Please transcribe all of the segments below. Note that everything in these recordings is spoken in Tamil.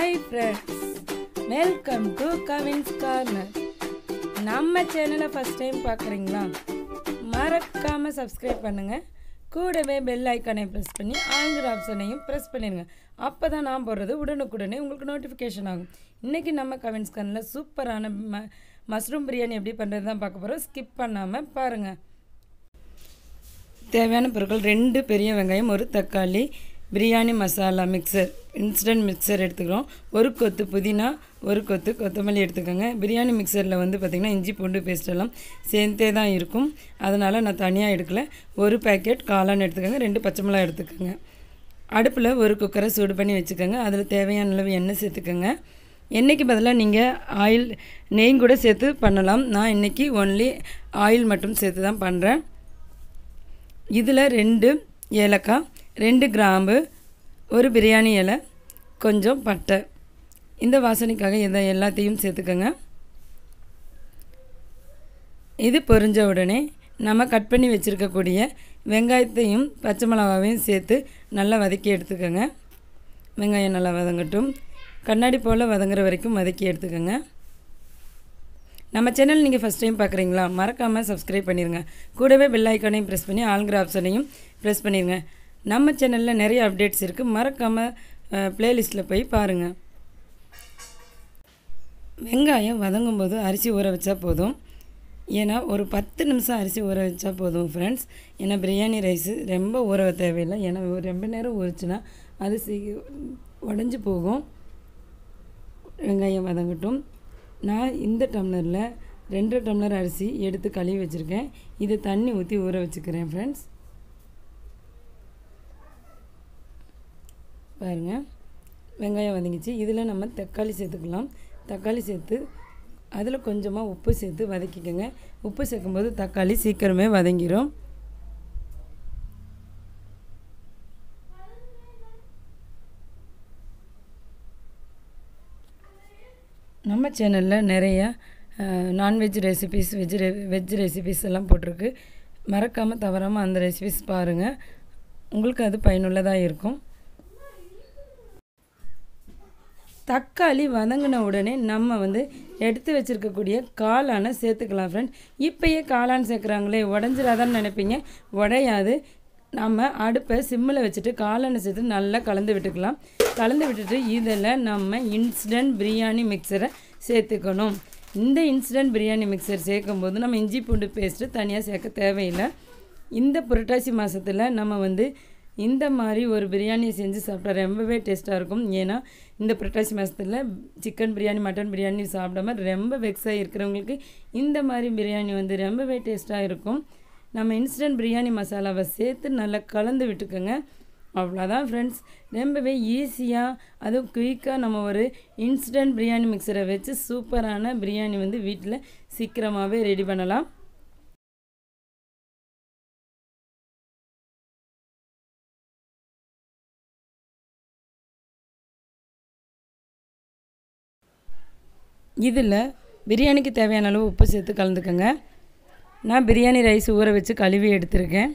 hi friends welcome to Kavin's corner நம்ம சேனலை ஃபஸ்ட் டைம் பார்க்குறீங்களா மறக்காமல் சப்ஸ்கிரைப் பண்ணுங்கள் கூடவே பெல் ஐக்கானை ப்ரெஸ் பண்ணி ஆங்கிற ஆப்ஷனையும் ப்ரெஸ் பண்ணிடுங்க அப்போ தான் நான் போடுறது உடனுக்குடனே உங்களுக்கு நோட்டிஃபிகேஷன் ஆகும் இன்றைக்கி நம்ம கவின்ஸ் கார்னரில் சூப்பரான ம மஷ்ரூம் பிரியாணி எப்படி பண்ணுறது தான் பார்க்க போகிறோம் ஸ்கிப் பண்ணாமல் பாருங்கள் தேவையான பொருட்கள் ரெண்டு பெரிய வெங்காயம் ஒரு தக்காளி biryani masala mixer instant mixer எடுத்துக்கிறோம் ஒரு கொத்து புதினா ஒரு கொத்து கொத்தமல்லி எடுத்துக்கோங்க பிரியாணி மிக்சரில் வந்து பார்த்திங்கன்னா இஞ்சி பூண்டு பேஸ்ட் எல்லாம் சேர்ந்தே தான் இருக்கும் அதனால் நான் தனியாக எடுக்கல ஒரு பேக்கெட் காளான் எடுத்துக்கோங்க ரெண்டு பச்சை மிளகா எடுத்துக்கோங்க அடுப்பில் ஒரு குக்கரை சூடு பண்ணி வச்சுக்கோங்க அதில் தேவையான அளவு எண்ணெய் சேர்த்துக்கோங்க எண்ணெய்க்கு பதிலாக நீங்கள் ஆயில் நெய் கூட சேர்த்து பண்ணலாம் நான் இன்றைக்கி ஒன்லி ஆயில் மட்டும் சேர்த்து தான் பண்ணுறேன் இதில் ரெண்டு ஏலக்காய் ரெண்டு கிராம்பு ஒரு பிரியாணி இலை கொஞ்சம் பட்டை இந்த வாசனைக்காக இதை எல்லாத்தையும் சேர்த்துக்கோங்க இது பொரிஞ்ச உடனே நம்ம கட் பண்ணி வச்சுருக்கக்கூடிய வெங்காயத்தையும் பச்சை மிளகாவையும் சேர்த்து நல்லா வதக்கி எடுத்துக்கோங்க வெங்காயம் நல்லா வதங்கட்டும் கண்ணாடி போல் வதங்குற வரைக்கும் வதக்கி எடுத்துக்கோங்க நம்ம சேனல் நீங்கள் ஃபஸ்ட் டைம் பார்க்குறீங்களா மறக்காமல் சப்ஸ்கிரைப் பண்ணிடுங்க கூடவே பெல் ஐக்கானையும் ப்ரெஸ் பண்ணி ஆல்கிற ஆப்ஷனையும் ப்ரெஸ் பண்ணிடுங்க நம்ம சேனலில் நிறைய அப்டேட்ஸ் இருக்குது மறக்காமல் ப்ளேலிஸ்ட்டில் போய் பாருங்கள் வெங்காயம் வதங்கும் போது அரிசி ஊற வச்சா போதும் ஏன்னா ஒரு பத்து நிமிஷம் அரிசி ஊற வச்சா போதும் ஃப்ரெண்ட்ஸ் ஏன்னா பிரியாணி ரைஸு ரொம்ப ஊற தேவையில்லை ஏன்னா ரொம்ப நேரம் ஊறிச்சுன்னா அது சீ உடஞ்சி போகும் வெங்காயம் வதங்கட்டும் நான் இந்த டம்ளரில் ரெண்டு டம்ளர் அரிசி எடுத்து கழுவி வச்சுருக்கேன் இதை தண்ணி ஊற்றி ஊற வச்சுக்கிறேன் ஃப்ரெண்ட்ஸ் பாருங்கள் வெங்காயம் வதங்கிச்சு இதில் நம்ம தக்காளி சேர்த்துக்கலாம் தக்காளி சேர்த்து அதில் கொஞ்சமாக உப்பு சேர்த்து வதக்கிக்கோங்க உப்பு சேர்க்கும்போது தக்காளி சீக்கிரமே வதங்கிடும் நம்ம சேனலில் நிறையா நான்வெஜ் ரெசிபிஸ் வெஜ் ரெ வெஜ் ரெசிபிஸ் எல்லாம் போட்டிருக்கு மறக்காமல் தவறாமல் அந்த ரெசிபிஸ் பாருங்கள் உங்களுக்கு அது பயனுள்ளதாக இருக்கும் தக்காளி வதங்கின உடனே நம்ம வந்து எடுத்து வச்சுருக்கக்கூடிய காளானை சேர்த்துக்கலாம் ஃப்ரெண்ட் இப்போயே காளான் சேர்க்குறாங்களே உடஞ்சிடாதான்னு நினைப்பீங்க உடையாது நம்ம அடுப்பை சிம்மில் வச்சுட்டு காளானை சேர்த்து நல்லா கலந்து விட்டுக்கலாம் கலந்து விட்டுட்டு இதில் நம்ம இன்ஸ்டன்ட் பிரியாணி மிக்சரை சேர்த்துக்கணும் இந்த இன்ஸ்டன்ட் பிரியாணி மிக்சர் சேர்க்கும் போது நம்ம இஞ்சி பூண்டு பேஸ்ட்டு தனியாக சேர்க்க தேவையில்லை இந்த புரட்டாசி மாதத்தில் நம்ம வந்து இந்த மாதிரி ஒரு பிரியாணியை செஞ்சு சாப்பிட்டா ரொம்பவே டேஸ்ட்டாக இருக்கும் ஏன்னா இந்த புரட்டாசி மாதத்தில் சிக்கன் பிரியாணி மட்டன் பிரியாணி சாப்பிடாம ரொம்ப வெக்ஸாக இருக்கிறவங்களுக்கு இந்த மாதிரி பிரியாணி வந்து ரொம்பவே டேஸ்ட்டாக இருக்கும் நம்ம இன்ஸ்டன்ட் பிரியாணி மசாலாவை சேர்த்து நல்லா கலந்து விட்டுக்கோங்க அவ்வளோதான் ஃப்ரெண்ட்ஸ் ரொம்பவே ஈஸியாக அதுவும் குயிக்காக நம்ம ஒரு இன்ஸ்டன்ட் பிரியாணி மிக்சரை வச்சு சூப்பரான பிரியாணி வந்து வீட்டில் சீக்கிரமாகவே ரெடி பண்ணலாம் இதில் பிரியாணிக்கு தேவையான அளவு உப்பு சேர்த்து கலந்துக்கோங்க நான் பிரியாணி ரைஸ் ஊற வச்சு கழுவி எடுத்திருக்கேன்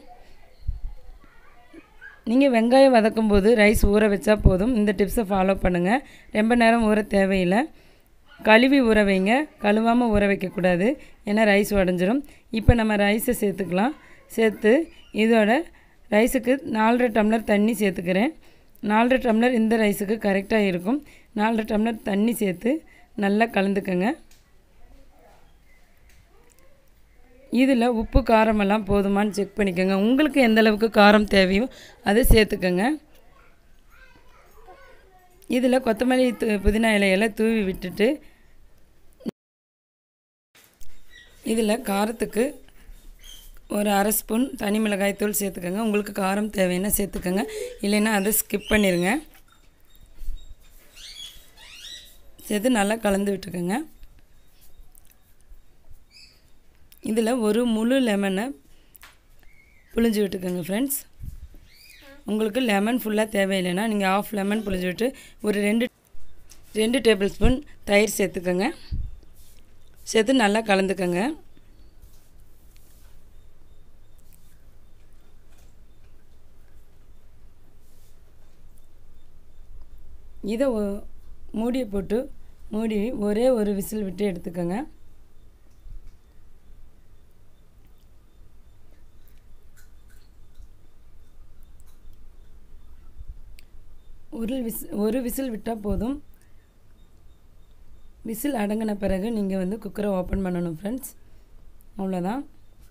நீங்கள் வெங்காயம் வதக்கும் போது ரைஸ் ஊற வச்சா போதும் இந்த டிப்ஸை ஃபாலோ பண்ணுங்கள் ரொம்ப நேரம் ஊற தேவையில்லை கழுவி ஊற வைங்க கழுவாமல் ஊற வைக்கக்கூடாது ஏன்னா ரைஸ் உடஞ்சிரும் இப்போ நம்ம ரைஸை சேர்த்துக்கலாம் சேர்த்து இதோட ரைஸுக்கு நாலரை டம்ளர் தண்ணி சேர்த்துக்கிறேன் நாலரை டம்ளர் இந்த ரைஸுக்கு கரெக்டாக இருக்கும் நாலரை டம்ளர் தண்ணி சேர்த்து நல்லா கலந்துக்கங்க இதில் உப்பு காரமெல்லாம் போதுமான்னு செக் பண்ணிக்கோங்க உங்களுக்கு எந்த அளவுக்கு காரம் தேவையோ அதை சேர்த்துக்கோங்க இதில் கொத்தமல்லி து புதினா இலையெல்லாம் தூவி விட்டுட்டு இதில் காரத்துக்கு ஒரு அரை ஸ்பூன் தனி மிளகாய் தூள் சேர்த்துக்கோங்க உங்களுக்கு காரம் தேவைன்னா சேர்த்துக்கோங்க இல்லைன்னா அதை ஸ்கிப் பண்ணிடுங்க சேர்த்து நல்லா கலந்து விட்டுக்கோங்க இதில் ஒரு முழு லெமனை புழிஞ்சு விட்டுக்கோங்க ஃப்ரெண்ட்ஸ் உங்களுக்கு லெமன் ஃபுல்லாக தேவையில்லைன்னா நீங்கள் ஆஃப் லெமன் புழிஞ்சு விட்டு ஒரு ரெண்டு ரெண்டு டேபிள் ஸ்பூன் தயிர் சேர்த்துக்கோங்க சேர்த்து நல்லா கலந்துக்கோங்க இதை மூடியை போட்டு மூடி ஒரே ஒரு விசில் விட்டு எடுத்துக்கோங்க ஒரு விஸ் ஒரு விசில் விட்டால் போதும் விசில் அடங்கின பிறகு நீங்கள் வந்து குக்கரை ஓப்பன் பண்ணணும் ஃப்ரெண்ட்ஸ் அவ்வளோதான்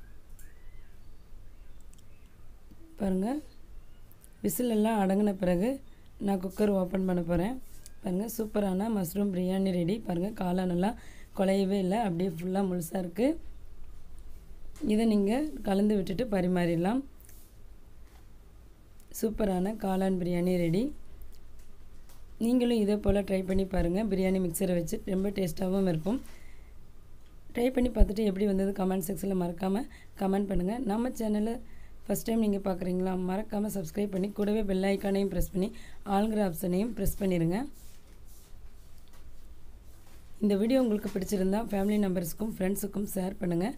பாருங்கள் விசில் எல்லாம் அடங்கின பிறகு நான் குக்கர் ஓப்பன் பண்ண போகிறேன் பாருங்கள் சூப்பரான மஷ்ரூம் பிரியாணி ரெடி பாருங்கள் காளான் எல்லாம் குலையவே இல்லை அப்படியே ஃபுல்லாக முழுசாக இருக்குது இதை நீங்கள் கலந்து விட்டுட்டு பரிமாறிடலாம் சூப்பரான காளான் பிரியாணி ரெடி நீங்களும் இதே போல் ட்ரை பண்ணி பாருங்கள் பிரியாணி மிக்சரை வச்சு ரொம்ப டேஸ்ட்டாகவும் இருக்கும் ட்ரை பண்ணி பார்த்துட்டு எப்படி வந்தது கமெண்ட் செக்ஷனில் மறக்காமல் கமெண்ட் பண்ணுங்கள் நம்ம சேனலை ஃபஸ்ட் டைம் நீங்கள் பார்க்குறீங்களா மறக்காமல் சப்ஸ்கிரைப் பண்ணி கூடவே பெல் ஐக்கானையும் ப்ரெஸ் பண்ணி ஆளுங்கிற ஆப்ஷனையும் ப்ரெஸ் பண்ணிடுங்க இந்த வீடியோ உங்களுக்கு பிடிச்சிருந்தா ஃபேமிலி மெம்பர்ஸுக்கும் ஃப்ரெண்ட்ஸுக்கும் ஷேர் பண்ணுங்கள்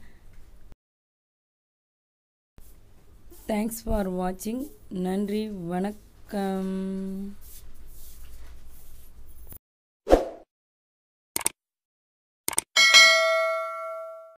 தேங்க்ஸ் ஃபார் வாட்சிங் நன்றி வணக்கம்